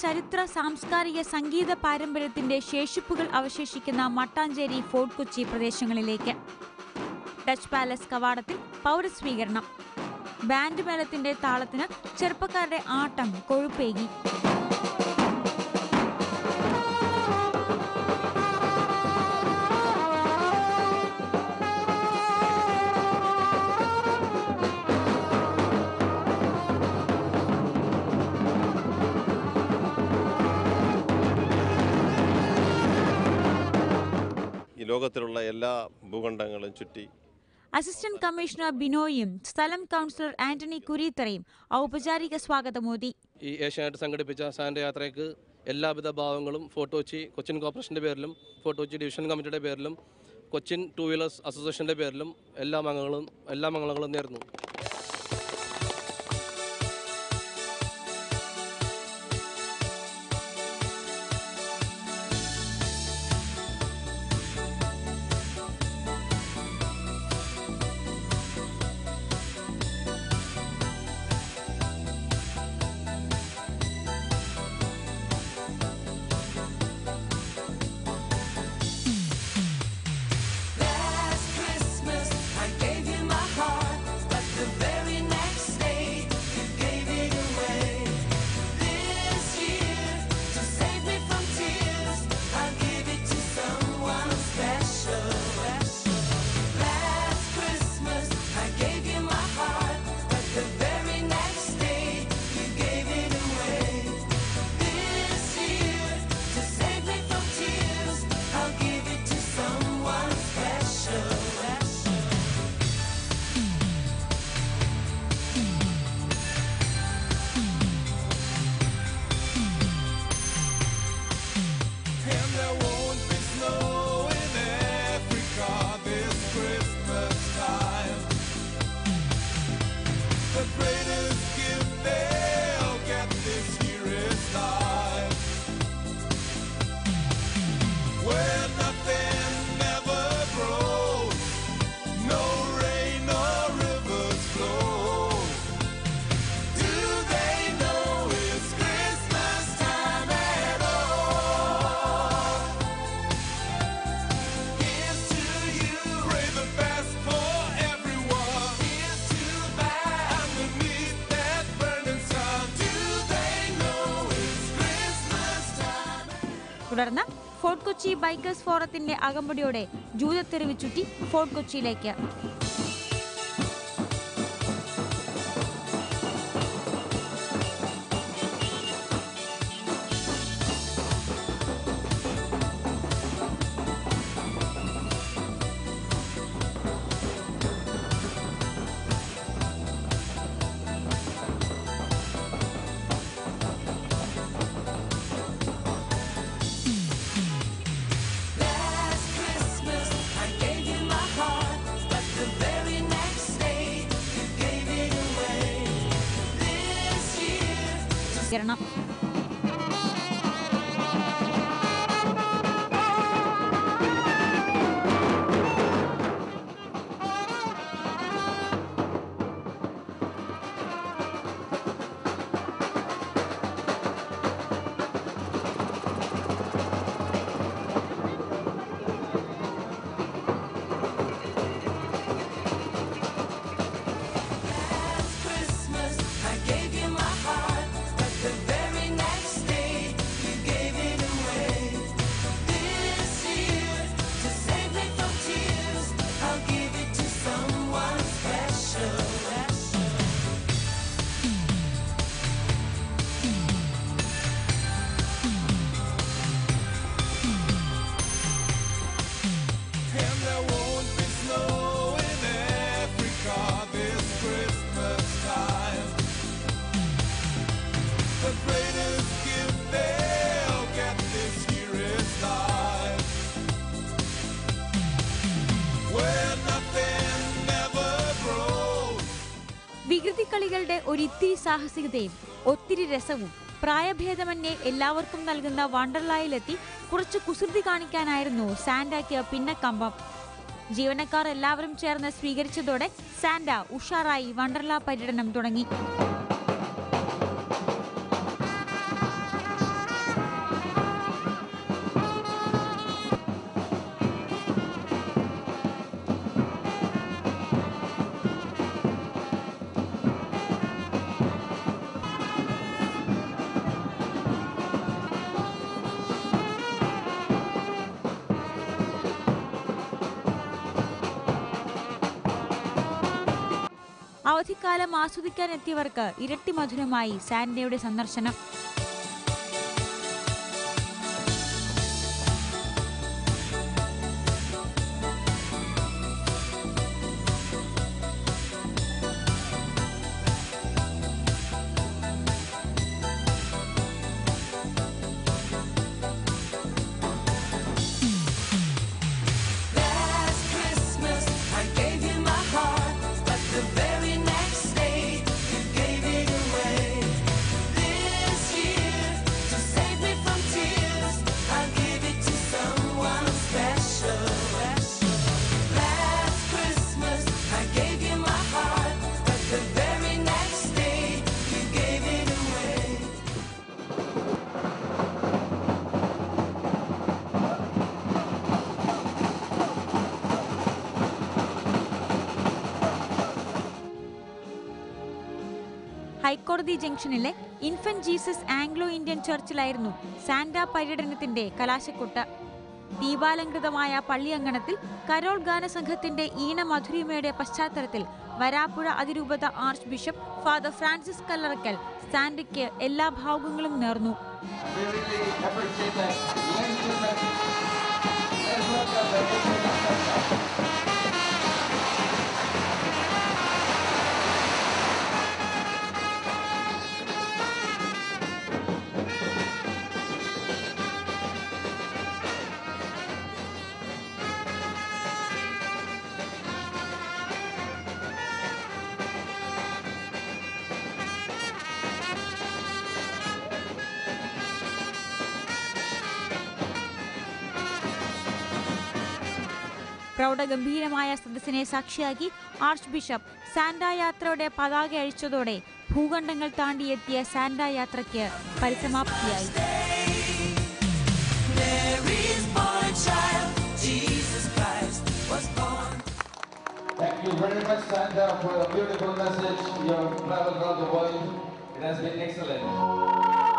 ചരിത്ര സാംസ്കാരിക സംഗീത പാരമ്പര്യത്തിന്റെ ശേഷിപ്പുകൾ അവശേഷിക്കുന്ന മട്ടാഞ്ചേരി ഫോർട്ട് കൊച്ചി പ്രദേശങ്ങളിലേക്ക് ഡച്ച് പാലസ് കവാടത്തിൽ പൗരസ്വീകരണം ബാൻഡ് മേളത്തിന്റെ താളത്തിന് ചെറുപ്പക്കാരുടെ ആട്ടം കൊഴുപ്പേകി ഈ ലോകത്തിലുള്ള എല്ലാ ഭൂഖണ്ഡങ്ങളും ചുറ്റി അസിസ്റ്റന്റ് കമ്മീഷണർ ബിനോയും സ്ഥലം കൗൺസിലർ ആന്റണി കുരീത്തറയും ഔപചാരിക സ്വാഗതമോദി ഈ ഏഷ്യാനെറ്റ് സംഘടിപ്പിച്ച സാൻഡ് യാത്രയ്ക്ക് എല്ലാവിധ ഭാവങ്ങളും ഫോർട്ട് കൊച്ചി കൊച്ചിൻ കോർപ്പറേഷൻ്റെ പേരിലും ഫോർട്ട് കൊച്ചി ഡിവിഷൻ കമ്മിറ്റിയുടെ പേരിലും കൊച്ചിൻ ടു വീലേഴ്സ് അസോസിയേഷൻ്റെ പേരിലും എല്ലാ മംഗങ്ങളും എല്ലാ മംഗളങ്ങളും നേർന്നു Last Christmas I gave you my heart, but the very next day you gave it away. This year, to save me from tears, I'll give it to someone special. Last Christmas I gave you my heart, but the very next day you gave it away. This year, to save me from tears, I'll give it to someone special. And there won't be snow in Africa this Christmas time. The greatest gift they'll get this year is life. Where nothing ever grows, no rain or rivers flow. Do they know it's Christmas time at all? Here's to you. Pray the best for everyone. Here's to that. Underneath that burning sun. Do they know it's Christmas time? തുടർന്ന് Fort Kochi bikers ഫോറത്തിന്റെ അകമ്പടിയോടെ ജൂതത്തെരുവ് ചുറ്റി fort കൊച്ചിയിലേക്ക് Last Christmas I gave you my heart, but the very next day you gave it away. This year, to സ്വീകരണം Last Christmas I gave you my heart, but the very next day you gave it away. This year, to save me from tears, I'll give it to someone special. And there won't be snow in Africa this Christmas time. The greatest gift they'll get this year is life. Where nothing ever grows. വികൃതി കളികളുടെ ഒരിത്തിരി സാഹസികതയും ഒത്തിരി രസവും പ്രായഭേദമന്യേ എല്ലാവർക്കും നൽകുന്ന വണ്ടർലായിലെത്തി കുറച്ച് കുസൃതി കാണിക്കാനായിരുന്നു സാന്റാക്ക് പിന്നക്കമ്പം ജീവനക്കാർ എല്ലാവരും ചേർന്ന് സ്വീകരിച്ചതോടെ സാന്റ ഉഷാറായി വണ്ടർല പര്യടനം തുടങ്ങി അവധിക്കാലം ആസ്വദിക്കാനെത്തിയവർക്ക് ഇരട്ടി മധുരമായി സാന്റയുടെ സന്ദർശനം Last Christmas I gave you my heart, but the very next day you gave it away. This year, to save me from tears, I'll give it to someone special. Last Christmas I gave you my heart, but the very next day you gave it away. ഹൈക്കോടതി ജംഗ്ഷനിലെ infant Jesus Anglo Indian ചർച്ചിലായിരുന്നു Santa പര്യടനത്തിന്റെ കലാശക്കൊട്ട് ദീപാലങ്കൃതമായ പള്ളിയങ്കണത്തിൽ Carol ഗാനസംഘത്തിന്റെ ഈണമധുരിമയുടെ പശ്ചാത്തലത്തിൽ വരാപ്പുഴ അതിരൂപത arch bishop father Francis Kallarakkal സാന്റയ്ക്ക് എല്ലാ ഭാവുകങ്ങളും നേർന്നു We really appreciate that. Ladies and gentlemen, let's welcome the Bishop of Santa. പ്രൗഢഗംഭീരമായ സദസ്സിനെ സാക്ഷിയാക്കി ആർച്ച് ബിഷപ്പ് സാന്റ യാത്രയുടെ പതാക അഴിച്ചതോടെ ഭൂഖണ്ഡങ്ങൾ താണ്ടിയെത്തിയ സാന്റ യാത്രയ്ക്ക് പരിസമാപ്തിയായി Mary's born a child, Jesus Christ was born. Thank you very much, Santa, for the beautiful message you have traveled around the world. It has been excellent.